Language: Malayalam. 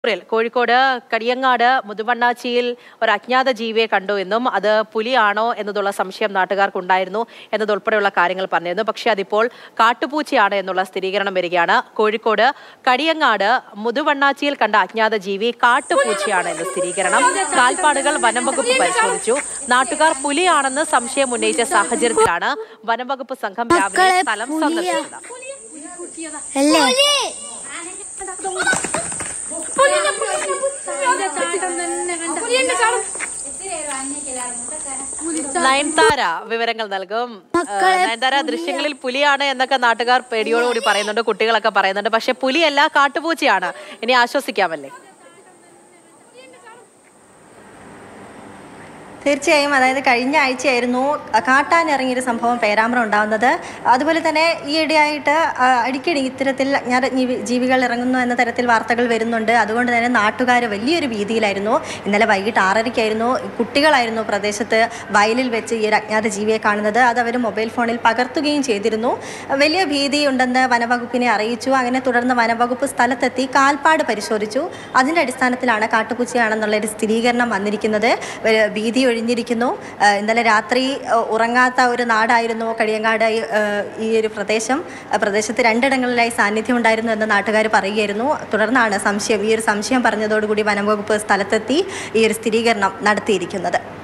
ഏപ്രിൽ കോഴിക്കോട് കടിയങ്ങാട് മുതുവണ്ണാച്ചിയിൽ ഒരു അജ്ഞാത ജീവിയെ കണ്ടു എന്നും അത് പുലിയാണോ എന്നതുള്ള സംശയം നാട്ടുകാർക്കുണ്ടായിരുന്നു എന്നതുൾപ്പെടെയുള്ള കാര്യങ്ങൾ പറഞ്ഞിരുന്നു പക്ഷേ അതിപ്പോൾ കാട്ടുപൂച്ചയാണ് എന്നുള്ള സ്ഥിരീകരണം വരികയാണ് കോഴിക്കോട് കടിയങ്ങാട് മുതുവണ്ണാച്ചിയിൽ കണ്ട അജ്ഞാത ജീവി കാട്ടുപൂച്ചയാണ് എന്ന സ്ഥിരീകരണം കാൽപ്പാടുകൾ വനം വകുപ്പ് പരിശോധിച്ചു നാട്ടുകാർ പുലിയാണെന്ന് സംശയം ഉന്നയിച്ച സാഹചര്യത്തിലാണ് വനം വകുപ്പ് സംഘം രാവിലെ മക്കളെ, സ്ഥലം പുലിയാ. സന്ദർശിച്ചത് അല്ലേ നയൻതാര വിവരങ്ങൾ നൽകും മക്കളെ, ഏഹ് നയൻതാര ദൃശ്യങ്ങളിൽ പുലിയാണ് എന്നൊക്കെ നാട്ടുകാർ പേടിയോടുകൂടി പറയുന്നുണ്ട് കുട്ടികളൊക്കെ പറയുന്നുണ്ട് പക്ഷെ പുലിയല്ല കാട്ടുപൂച്ചയാണ് ഇനി ആശ്വസിക്കാമല്ലേ തീർച്ചയായും അതായത് കഴിഞ്ഞ ആഴ്ചയായിരുന്നു കാട്ടാൻ ഇറങ്ങിയൊരു സംഭവം പേരാമ്പ്രം ഉണ്ടാകുന്നത് അതുപോലെ തന്നെ ഈയിടെയായിട്ട് ആ, അടിക്കടി ഇത്തരത്തിൽ അജ്ഞാത ജീവി- ജീവികൾ ഇറങ്ങുന്നു എന്ന തരത്തിൽ വാർത്തകൾ വരുന്നുണ്ട് അതുകൊണ്ട് തന്നെ നാട്ടുകാർ വലിയൊരു ഭീതിയിലായിരുന്നു ഇന്നലെ വൈകിട്ട് ആറരയ്ക്കായിരുന്നു കുട്ടികളായിരുന്നു പ്രദേശത്ത് വയലിൽ വെച്ച് ഈ ഒരു അജ്ഞാത ജീവിയെ കാണുന്നത് അത് അവർ മൊബൈൽ ഫോണിൽ പകർത്തുകയും ചെയ്തിരുന്നു വലിയ ഭീതിയുണ്ടെന്ന് വനവകുപ്പിനെ അറിയിച്ചു അങ്ങനെ തുടർന്ന് വനവകുപ്പ് സ്ഥലത്തെത്തി കാൽപ്പാട് പരിശോധിച്ചു അതിൻ്റെ അടിസ്ഥാനത്തിലാണ് കാട്ടുപൂച്ചയാണെന്നുള്ള ഒരു സ്ഥിരീകരണം വന്നിരിക്കുന്നത് ഏഹ് ഭീതി ഒഴിഞ്ഞിരിക്കുന്നു ഏഹ് ഇന്നലെ രാത്രി ഏഹ് ഉറങ്ങാത്ത ഒരു നാടായിരുന്നു കടിയങ്ങാട് ഈ, ഏഹ് ഈ ഒരു പ്രദേശം ആ പ്രദേശത്ത് രണ്ടിടങ്ങളിലായി സാന്നിധ്യം ഉണ്ടായിരുന്നു എന്ന് നാട്ടുകാർ പറയുകയായിരുന്നു തുടർന്നാണ് സംശയം ഈ ഒരു സംശയം പറഞ്ഞതോടുകൂടി വനംവകുപ്പ് സ്ഥലത്തെത്തി ഈ ഒരു സ്ഥിരീകരണം നടത്തിയിരിക്കുന്നത്